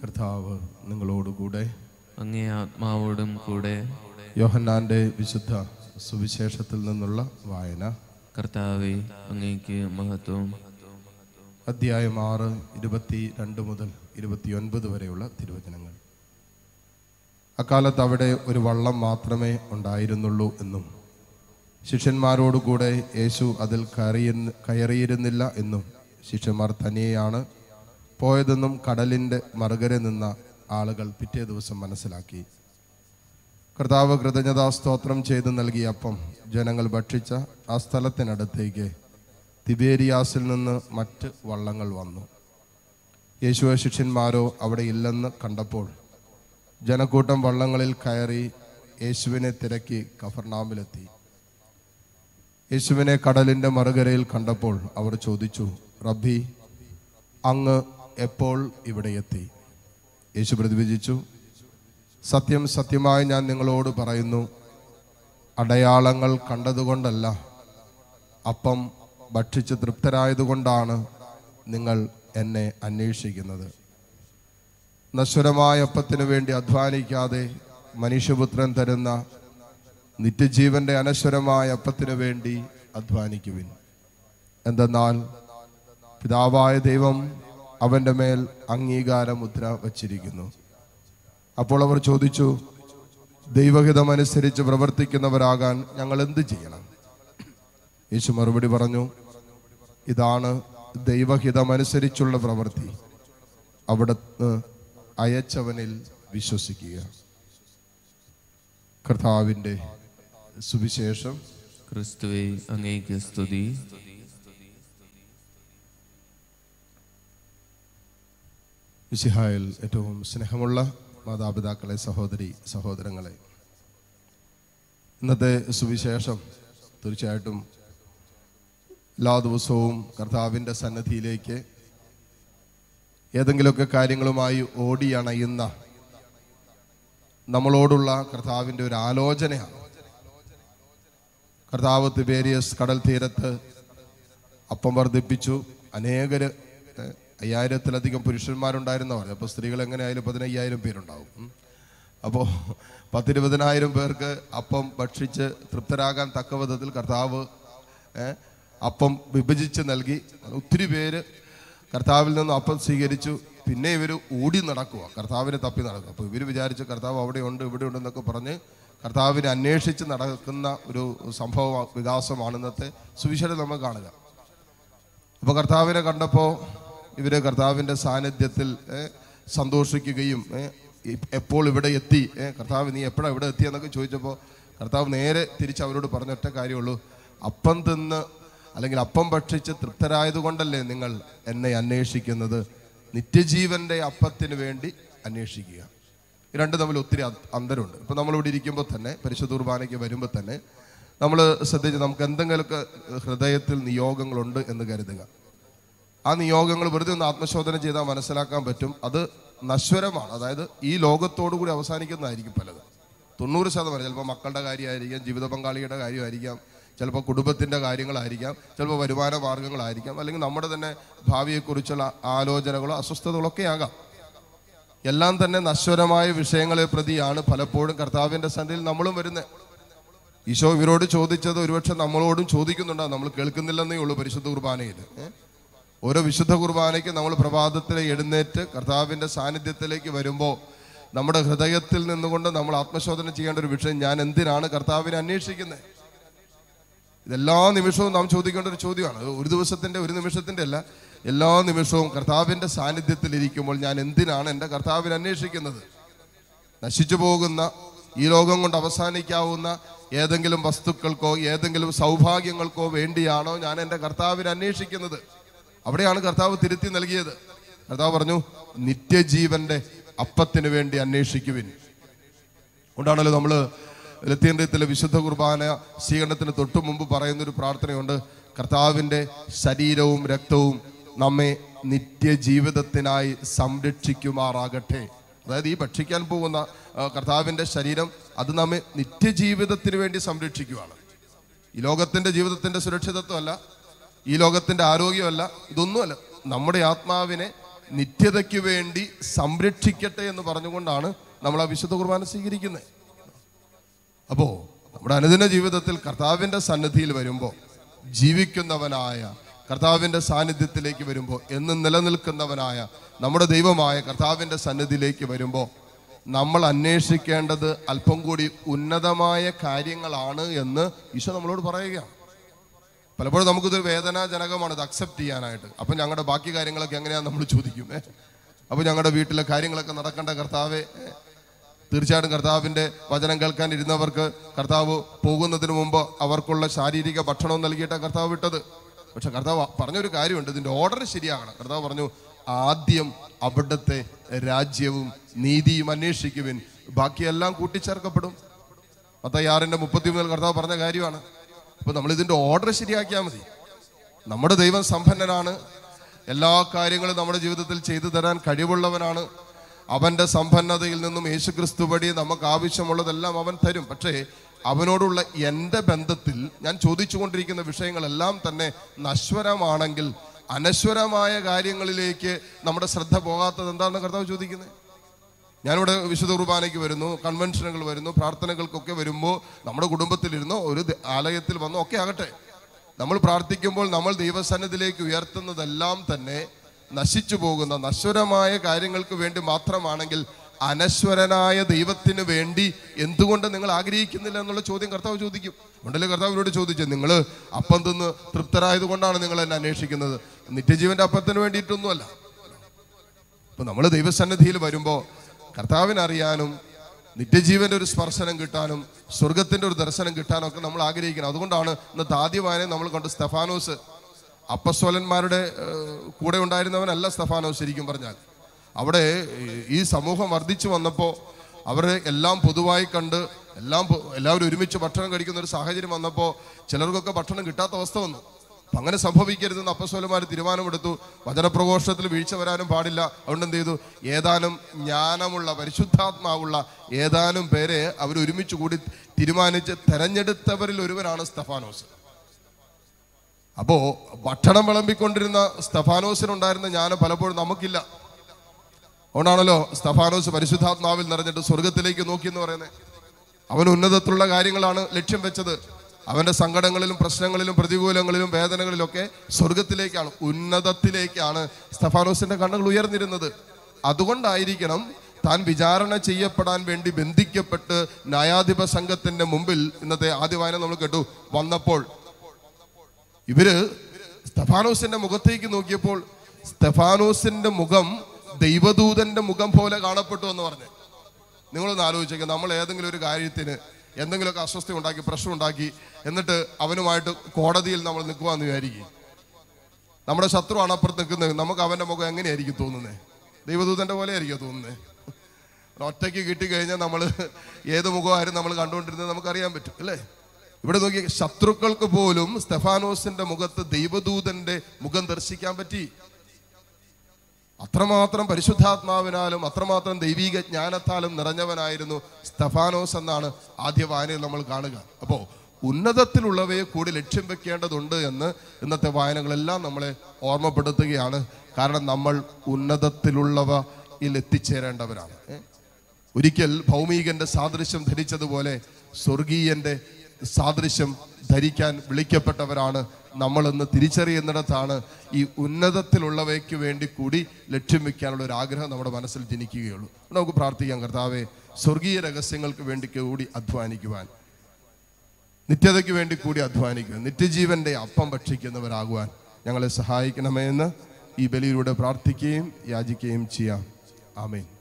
കർത്താവ് നിങ്ങളോടുകൂടെ അങ്ങേ ആത്മാവോടും കൂടെ യോഹന്നാന്റെ വിശുദ്ധ സുവിശേഷത്തിൽ നിന്നുള്ള വായന കർത്താവെ അങ്ങേക്ക് മഹത്വം അധ്യായം ആറ് ഇരുപത്തി രണ്ട് മുതൽ ഇരുപത്തിയൊൻപത് വരെയുള്ള തിരുവചനങ്ങൾ അക്കാലത്ത് അവിടെ ഒരു വള്ളം മാത്രമേ ഉണ്ടായിരുന്നുള്ളൂ എന്നും ശിഷ്യന്മാരോടുകൂടെ യേശു അതിൽ കയറിയിരുന്ന കയറിയിരുന്നില്ല എന്നും ശിഷ്യന്മാർ തനിയെയാണ് പോയതെന്നും കടലിൻ്റെ മറുകരെ നിന്ന ആളുകൾ പിറ്റേ ദിവസം മനസ്സിലാക്കി കർത്താവ് കൃതജ്ഞതാ സ്തോത്രം ചെയ്ത് നൽകിയ അപ്പം ജനങ്ങൾ ഭക്ഷിച്ച ആ സ്ഥലത്തിനടുത്തേക്ക് തിബേരിയാസിൽ നിന്ന് മറ്റ് വള്ളങ്ങൾ വന്നു യേശുവ ശിഷ്യന്മാരോ അവിടെ ഇല്ലെന്ന് കണ്ടപ്പോൾ ജനക്കൂട്ടം വള്ളങ്ങളിൽ കയറി യേശുവിനെ തിരക്കി കഫർനാമിലെത്തി യേശുവിനെ കടലിൻ്റെ മറുകരയിൽ കണ്ടപ്പോൾ അവർ ചോദിച്ചു റബ്ബി അങ്ങ് എപ്പോൾ ഇവിടെ എത്തി യേശു പ്രതിവിധിച്ചു സത്യം സത്യമായി ഞാൻ നിങ്ങളോട് പറയുന്നു അടയാളങ്ങൾ കണ്ടതുകൊണ്ടല്ല അപ്പം ഭക്ഷിച്ച് തൃപ്തരായതുകൊണ്ടാണ് നിങ്ങൾ എന്നെ അന്വേഷിക്കുന്നത് നശ്വരമായ അപ്പത്തിനു വേണ്ടി അധ്വാനിക്കാതെ മനുഷ്യപുത്രൻ തരുന്ന നിത്യജീവന്റെ അനശ്വരമായ അപ്പത്തിനു വേണ്ടി അധ്വാനിക്കുവിൻ എന്തെന്നാൽ പിതാവായ ദൈവം അവന്റെ മേൽ അംഗീകാര മുദ്ര വച്ചിരിക്കുന്നു അപ്പോൾ അവർ ചോദിച്ചു ദൈവഹിതമനുസരിച്ച് പ്രവർത്തിക്കുന്നവരാകാൻ ഞങ്ങൾ എന്ത് ചെയ്യണം യേശു മറുപടി പറഞ്ഞു ഇതാണ് ദൈവഹിതമനുസരിച്ചുള്ള പ്രവൃത്തി അവിടുന്ന് അയച്ചവനിൽ വിശ്വസിക്കുക കർത്താവിൻ്റെ സുവിശേഷം ക്രിസ്തുവെ അങ്ങേക്ക് സ്തുതി മിശിഹായിൽ ഏറ്റവും സ്നേഹമുള്ള മാതാപിതാക്കളെ സഹോദരി സഹോദരങ്ങളെ ഇന്നത്തെ സുവിശേഷം തീർച്ചയായിട്ടും എല്ലാ ദിവസവും കർത്താവിൻ്റെ സന്നദ്ധിയിലേക്ക് ഏതെങ്കിലുമൊക്കെ കാര്യങ്ങളുമായി ഓടിയണയുന്ന നമ്മളോടുള്ള കർത്താവിൻ്റെ ഒരു ആലോചനയാണ് കർത്താവ് തിബേരിയസ് കടൽ തീരത്ത് അപ്പം വർദ്ധിപ്പിച്ചു അനേകര് ഏഹ്, അയ്യായിരത്തിലധികം പുരുഷന്മാരുണ്ടായിരുന്നവർ അപ്പോൾ സ്ത്രീകൾ എങ്ങനെയായാലും പതിനയ്യായിരം പേരുണ്ടാവും ഉം. അപ്പോൾ പത്തിരുപതിനായിരം പേർക്ക് അപ്പം ഭക്ഷിച്ച് തൃപ്തരാകാൻ തക്ക വിധത്തിൽ കർത്താവ് ഏഹ്, അപ്പം വിഭജിച്ച് നൽകി ഒത്തിരി പേര് കർത്താവിൽ നിന്നും അപ്പം സ്വീകരിച്ചു പിന്നെ ഇവർ ഓടി നടക്കുക കർത്താവിനെ തപ്പി നടക്കുക അപ്പോൾ ഇവർ വിചാരിച്ചു കർത്താവ് അവിടെ ഉണ്ട് ഇവിടെ ഉണ്ടെന്നൊക്കെ പറഞ്ഞ് കർത്താവിനെ അന്വേഷിച്ച് നടക്കുന്ന ഒരു സംഭവ വികാസമാണ് ഇന്നത്തെ സുവിശേഷം നമ്മൾ കാണുക അപ്പോൾ കർത്താവിനെ കണ്ടപ്പോൾ ഇവര് കർത്താവിൻ്റെ സാന്നിധ്യത്തിൽ ഏ, സന്തോഷിക്കുകയും ഏ, ഇ- എപ്പോൾ ഇവിടെ എത്തി ഏ, കർത്താവ് നീ എപ്പോഴാണ് ഇവിടെ എത്തിയെന്നൊക്കെ ചോദിച്ചപ്പോൾ കർത്താവ് നേരെ തിരിച്ച് അവരോട് പറഞ്ഞ ഒറ്റ കാര്യമുള്ളൂ അപ്പം തിന്ന് അല്ലെങ്കിൽ അപ്പം ഭക്ഷിച്ച് തൃപ്തരായതുകൊണ്ടല്ലേ നിങ്ങൾ എന്നെ അന്വേഷിക്കുന്നത് നിത്യജീവന്റെ അപ്പത്തിന് വേണ്ടി അന്വേഷിക്കുക ഈ രണ്ട് തമ്മിൽ ഒത്തിരി അ- അന്തരമുണ്ട് ഇപ്പം നമ്മളിവിടെ ഇരിക്കുമ്പോൾ തന്നെ പരിശുദ്ധ കുർബാനയ്ക്ക് വരുമ്പോൾ തന്നെ നമ്മൾ ശ്രദ്ധിച്ച് നമുക്ക് എന്തെങ്കിലുമൊക്കെ ഹൃദയത്തിൽ നിയോഗങ്ങളുണ്ട് എന്ന് കരുതുക ആ നിയോഗങ്ങൾ വെറുതെ ഒന്ന് ആത്മശോധന ചെയ്താൽ മനസ്സിലാക്കാൻ പറ്റും അത് നശ്വരമാണ് അതായത് ഈ ലോകത്തോടു കൂടി അവസാനിക്കുന്നതായിരിക്കും പലത് തൊണ്ണൂറ് ശതമാനം ചിലപ്പോൾ മക്കളുടെ കാര്യമായിരിക്കാം ജീവിത പങ്കാളിയുടെ കാര്യമായിരിക്കാം ചിലപ്പോൾ കുടുംബത്തിൻ്റെ കാര്യങ്ങളായിരിക്കാം ചിലപ്പോൾ വരുമാന മാർഗങ്ങളായിരിക്കാം അല്ലെങ്കിൽ നമ്മുടെ തന്നെ ഭാവിയെക്കുറിച്ചുള്ള ആലോചനകളോ അസ്വസ്ഥതകളോ ഒക്കെ ആകാം എല്ലാം തന്നെ നശ്വരമായ വിഷയങ്ങളെ പ്രതിയാണ് പലപ്പോഴും കർത്താവിൻ്റെ സന്ധിയിൽ നമ്മളും വരുന്നത് ഈശോ ഇവരോട് ചോദിച്ചത് ഒരുപക്ഷെ നമ്മളോടും ചോദിക്കുന്നുണ്ടാവും നമ്മൾ കേൾക്കുന്നില്ലെന്നേ ഉള്ളൂ പരിശുദ്ധ കുർബാനയിൽ ഏ? ഓരോ വിശുദ്ധ കുർബാനയ്ക്ക് നമ്മൾ പ്രഭാതത്തിൽ എഴുന്നേറ്റ് കർത്താവിൻ്റെ സാന്നിധ്യത്തിലേക്ക് വരുമ്പോൾ നമ്മുടെ ഹൃദയത്തിൽ നിന്നുകൊണ്ട് നമ്മൾ ആത്മശോധന ചെയ്യേണ്ട ഒരു വിഷയം ഞാൻ എന്തിനാണ് കർത്താവിനെ അന്വേഷിക്കുന്നത് ഇതെല്ലാ നിമിഷവും നാം ചോദിക്കേണ്ട ഒരു ചോദ്യമാണ് അത് ഒരു ദിവസത്തിന്റെ ഒരു നിമിഷത്തിന്റെ അല്ല എല്ലാ നിമിഷവും കർത്താവിന്റെ സാന്നിധ്യത്തിൽ ഇരിക്കുമ്പോൾ ഞാൻ എന്തിനാണ് എൻ്റെ കർത്താവിനെ അന്വേഷിക്കുന്നത് നശിച്ചു പോകുന്ന ഈ ലോകം കൊണ്ട് അവസാനിക്കാവുന്ന ഏതെങ്കിലും വസ്തുക്കൾക്കോ ഏതെങ്കിലും സൗഭാഗ്യങ്ങൾക്കോ വേണ്ടിയാണോ ഞാൻ എൻ്റെ കർത്താവിനെ അന്വേഷിക്കുന്നത് അവിടെയാണ് കർത്താവ് തിരുത്തി നൽകിയത് കർത്താവ് പറഞ്ഞു നിത്യജീവന്റെ അപ്പത്തിന് വേണ്ടി അന്വേഷിക്കുവിൻ കൊണ്ടാണല്ലോ നമ്മൾ ലത്തീന്ദ്രത്തിലെ വിശുദ്ധ കുർബാന സ്വീകരണത്തിന് തൊട്ടു മുമ്പ് പറയുന്നൊരു പ്രാർത്ഥനയുണ്ട് കർത്താവിൻ്റെ ശരീരവും രക്തവും നമ്മെ നിത്യജീവിതത്തിനായി സംരക്ഷിക്കുമാറാകട്ടെ അതായത് ഈ ഭക്ഷിക്കാൻ പോകുന്ന ആ, കർത്താവിൻ്റെ ശരീരം അത് നമ്മെ നിത്യജീവിതത്തിന് വേണ്ടി സംരക്ഷിക്കുകയാണ് ഈ ലോകത്തിൻ്റെ ജീവിതത്തിൻ്റെ സുരക്ഷിതത്വമല്ല ഈ ലോകത്തിൻ്റെ ആരോഗ്യമല്ല ഇതൊന്നുമല്ല നമ്മുടെ ആത്മാവിനെ നിത്യതയ്ക്ക് വേണ്ടി സംരക്ഷിക്കട്ടെ എന്ന് പറഞ്ഞുകൊണ്ടാണ് നമ്മൾ ആ വിശുദ്ധ കുർബാന സ്വീകരിക്കുന്നത് അപ്പോ നമ്മുടെ അനുദിന ജീവിതത്തിൽ കർത്താവിന്റെ സന്നിധിയിൽ വരുമ്പോൾ ജീവിക്കുന്നവനായ കർത്താവിന്റെ സാന്നിധ്യത്തിലേക്ക് വരുമ്പോൾ എന്നും നിലനിൽക്കുന്നവനായ നമ്മുടെ ദൈവമായ കർത്താവിന്റെ സന്നിധിയിലേക്ക് വരുമ്പോൾ നമ്മൾ അന്വേഷിക്കേണ്ടത് അല്പം കൂടി ഉന്നതമായ കാര്യങ്ങളാണ് എന്ന് ഈശോ നമ്മളോട് പറയുകയാണ് പലപ്പോഴും നമുക്കിതൊരു വേദനാജനകമാണ് ഇത് അക്സെപ്റ്റ് ചെയ്യാനായിട്ട് അപ്പം ഞങ്ങളുടെ ബാക്കി കാര്യങ്ങളൊക്കെ എങ്ങനെയാണെന്ന് നമ്മൾ ചോദിക്കും ഏ? അപ്പം ഞങ്ങളുടെ വീട്ടിലെ കാര്യങ്ങളൊക്കെ നടക്കേണ്ട കർത്താവെ ഏ? തീർച്ചയായിട്ടും കർത്താവിൻ്റെ വചനം കേൾക്കാൻ ഇരുന്നവർക്ക് കർത്താവ് പോകുന്നതിന് മുമ്പ് അവർക്കുള്ള ശാരീരിക ഭക്ഷണവും നൽകിയിട്ടാണ് കർത്താവ് വിട്ടത് പക്ഷെ കർത്താവ് പറഞ്ഞൊരു കാര്യമുണ്ട് ഇതിൻ്റെ ഓർഡർ ശരിയാകണം കർത്താവ് പറഞ്ഞു ആദ്യം അവിടുത്തെ രാജ്യവും നീതിയും അന്വേഷിക്കുവിൻ ബാക്കിയെല്ലാം കൂട്ടിച്ചേർക്കപ്പെടും മത്തയ്യാറിൻ്റെ മുപ്പത്തി മുതൽ കർത്താവ് പറഞ്ഞ കാര്യമാണ് അപ്പോൾ നമ്മൾ ഇതിൻ്റെ ഓർഡർ ശരിയാക്കിയാൽ മതി നമ്മുടെ ദൈവം സമ്പന്നനാണ് എല്ലാ കാര്യങ്ങളും നമ്മുടെ ജീവിതത്തിൽ ചെയ്തു തരാൻ കഴിവുള്ളവനാണ് അവൻ്റെ സമ്പന്നതയിൽ നിന്നും യേശുക്രിസ്തു വഴി നമുക്ക് ആവശ്യമുള്ളതെല്ലാം അവൻ തരും പക്ഷേ അവനോടുള്ള എൻ്റെ ബന്ധത്തിൽ ഞാൻ ചോദിച്ചുകൊണ്ടിരിക്കുന്ന വിഷയങ്ങളെല്ലാം തന്നെ നശ്വരമാണെങ്കിൽ അനശ്വരമായ കാര്യങ്ങളിലേക്ക് നമ്മുടെ ശ്രദ്ധ പോകാത്തത് എന്താണെന്ന് കർത്താവ് ചോദിക്കുന്നത് ഞാനിവിടെ വിശുദ്ധ കുർബാനയ്ക്ക് വരുന്നു കൺവെൻഷനുകൾ വരുന്നു പ്രാർത്ഥനകൾക്കൊക്കെ വരുമ്പോൾ നമ്മുടെ കുടുംബത്തിലിരുന്നോ ഒരു ദ- ആലയത്തിൽ വന്നോ ഒക്കെ ആകട്ടെ നമ്മൾ പ്രാർത്ഥിക്കുമ്പോൾ നമ്മൾ ദൈവസന്നിധിയിലേക്ക് ഉയർത്തുന്നതെല്ലാം തന്നെ നശിച്ചു പോകുന്ന നശ്വരമായ കാര്യങ്ങൾക്ക് വേണ്ടി മാത്രമാണെങ്കിൽ അനശ്വരനായ ദൈവത്തിന് വേണ്ടി എന്തുകൊണ്ട് നിങ്ങൾ ആഗ്രഹിക്കുന്നില്ല എന്നുള്ള ചോദ്യം കർത്താവ് ചോദിക്കും ഉണ്ടല്ലേ കർത്താവിനോട് ചോദിച്ചത് നിങ്ങൾ അപ്പം തിന്ന് തൃപ്തരായത് കൊണ്ടാണ് നിങ്ങൾ എന്നെ അന്വേഷിക്കുന്നത് നിത്യജീവന്റെ അപ്പത്തിന് വേണ്ടിയിട്ടൊന്നുമല്ല ഇപ്പൊ നമ്മൾ ദൈവസന്നിധിയിൽ വരുമ്പോൾ കർത്താവിനറിയാനും നിത്യജീവന്റെ ഒരു സ്പർശനം കിട്ടാനും സ്വർഗത്തിന്റെ ഒരു ദർശനം കിട്ടാനും ഒക്കെ നമ്മൾ ആഗ്രഹിക്കണം അതുകൊണ്ടാണ് ഇന്നത്തെ ആദ്യവായനെ നമ്മൾ കണ്ട് സ്തഫാനോസ് അപ്പസ്വലന്മാരുടെ ഏഹ്, കൂടെ ഉണ്ടായിരുന്നവനല്ല സ്തഫാനോസ് ശരിക്കും പറഞ്ഞാൽ അവിടെ ഈ സമൂഹം വർദ്ധിച്ചു വന്നപ്പോൾ അവരെ എല്ലാം പൊതുവായി കണ്ട് എല്ലാം പൊ- എല്ലാവരും ഒരുമിച്ച് ഭക്ഷണം കഴിക്കുന്ന ഒരു സാഹചര്യം വന്നപ്പോൾ ചിലർക്കൊക്കെ ഭക്ഷണം കിട്ടാത്ത അവസ്ഥ വന്നു അപ്പൊ അങ്ങനെ സംഭവിക്കരുതെന്ന് അപ്പസ്വലന്മാർ തീരുമാനമെടുത്തു വചനപ്രഘോഷത്തിൽ വീഴ്ച വരാനും പാടില്ല അതുകൊണ്ട് എന്ത് ചെയ്തു ഏതാനും ജ്ഞാനമുള്ള പരിശുദ്ധാത്മാവുള്ള ഏതാനും പേരെ അവർ ഒരുമിച്ച് കൂടി തീരുമാനിച്ച് തെരഞ്ഞെടുത്തവരിൽ ഒരുവനാണ് സ്തഫാനോസ് അപ്പോ ഭക്ഷണം വിളമ്പിക്കൊണ്ടിരുന്ന സ്തഫാനോസിനുണ്ടായിരുന്ന ജ്ഞാനം പലപ്പോഴും നമുക്കില്ല അതുകൊണ്ടാണല്ലോ സ്തഫാനോസ് പരിശുദ്ധാത്മാവിൽ നിറഞ്ഞിട്ട് സ്വർഗത്തിലേക്ക് നോക്കി എന്ന് പറയുന്നത് അവൻ ഉന്നതത്തിലുള്ള കാര്യങ്ങളാണ് ലക്ഷ്യം വെച്ചത് അവന്റെ സങ്കടങ്ങളിലും പ്രശ്നങ്ങളിലും പ്രതികൂലങ്ങളിലും വേദനകളിലൊക്കെ സ്വർഗത്തിലേക്കാണ് ഉന്നതത്തിലേക്കാണ് സ്തഫാനോസിന്റെ കണ്ണുകൾ ഉയർന്നിരുന്നത് അതുകൊണ്ടായിരിക്കണം താൻ വിചാരണ ചെയ്യപ്പെടാൻ വേണ്ടി ബന്ധിക്കപ്പെട്ട് ന്യായാധിപ സംഘത്തിന്റെ മുമ്പിൽ ഇന്നത്തെ ആദ്യ വായന നമ്മൾ കേട്ടു വന്നപ്പോൾ ഇവര് സ്തഫാനോസിന്റെ മുഖത്തേക്ക് നോക്കിയപ്പോൾ സ്തഫാനോസിന്റെ മുഖം ദൈവദൂതന്റെ മുഖം പോലെ കാണപ്പെട്ടു എന്ന് പറഞ്ഞു നിങ്ങളൊന്ന് ആലോചിച്ചേക്കുക നമ്മൾ ഏതെങ്കിലും ഒരു കാര്യത്തിന് എന്തെങ്കിലുമൊക്കെ അസ്വസ്ഥ ഉണ്ടാക്കി പ്രശ്നം ഉണ്ടാക്കി എന്നിട്ട് അവനുമായിട്ട് കോടതിയിൽ നമ്മൾ നിൽക്കുവാന്ന് വിചാരിക്കും നമ്മുടെ ശത്രുവാണ് അപ്പുറത്ത് നിൽക്കുന്നത് നമുക്ക് അവന്റെ മുഖം എങ്ങനെയായിരിക്കും തോന്നുന്നത് ദൈവദൂതന്റെ പോലെ ആയിരിക്കും തോന്നുന്നത് ഒറ്റയ്ക്ക് കിട്ടിക്കഴിഞ്ഞാൽ നമ്മൾ ഏത് മുഖമായിരുന്നു നമ്മൾ കണ്ടുകൊണ്ടിരുന്നത് നമുക്കറിയാൻ പറ്റും അല്ലേ ഇവിടെ നോക്കി ശത്രുക്കൾക്ക് പോലും സ്തെഫാനോസിന്റെ മുഖത്ത് ദൈവദൂതന്റെ മുഖം ദർശിക്കാൻ പറ്റി അത്രമാത്രം പരിശുദ്ധാത്മാവിനാലും അത്രമാത്രം ദൈവീക ജ്ഞാനത്താലും നിറഞ്ഞവനായിരുന്നു സ്തഫാനോസ് എന്നാണ് ആദ്യ വായനയിൽ നമ്മൾ കാണുക അപ്പോൾ ഉന്നതത്തിലുള്ളവയെ കൂടി ലക്ഷ്യം വെക്കേണ്ടതുണ്ട് എന്ന് ഇന്നത്തെ വായനകളെല്ലാം നമ്മളെ ഓർമ്മപ്പെടുത്തുകയാണ് കാരണം നമ്മൾ ഉന്നതത്തിലുള്ളവയിൽ എത്തിച്ചേരേണ്ടവരാണ് ഏ? ഒരിക്കൽ ഭൗമികന്റെ സാദൃശ്യം ധരിച്ചതുപോലെ സ്വർഗീയന്റെ സാദൃശ്യം ധരിക്കാൻ വിളിക്കപ്പെട്ടവരാണ് നമ്മളെന്ന് തിരിച്ചറിയുന്നിടത്താണ് ഈ ഉന്നതത്തിലുള്ളവയ്ക്ക് വേണ്ടി കൂടി ലക്ഷ്യം വെക്കാനുള്ള ഒരു ആഗ്രഹം നമ്മുടെ മനസ്സിൽ ജനിക്കുകയുള്ളൂ നമുക്ക് പ്രാർത്ഥിക്കാം കർത്താവെ സ്വർഗീയ രഹസ്യങ്ങൾക്ക് വേണ്ടി കൂടി അധ്വാനിക്കുവാൻ നിത്യതയ്ക്ക് വേണ്ടി കൂടി അധ്വാനിക്കുക നിത്യജീവന്റെ അപ്പം ഭക്ഷിക്കുന്നവരാകുവാൻ ഞങ്ങളെ സഹായിക്കണമേ എന്ന് ഈ ബലിയിലൂടെ പ്രാർത്ഥിക്കുകയും യാചിക്കുകയും ചെയ്യാം ആമേൻ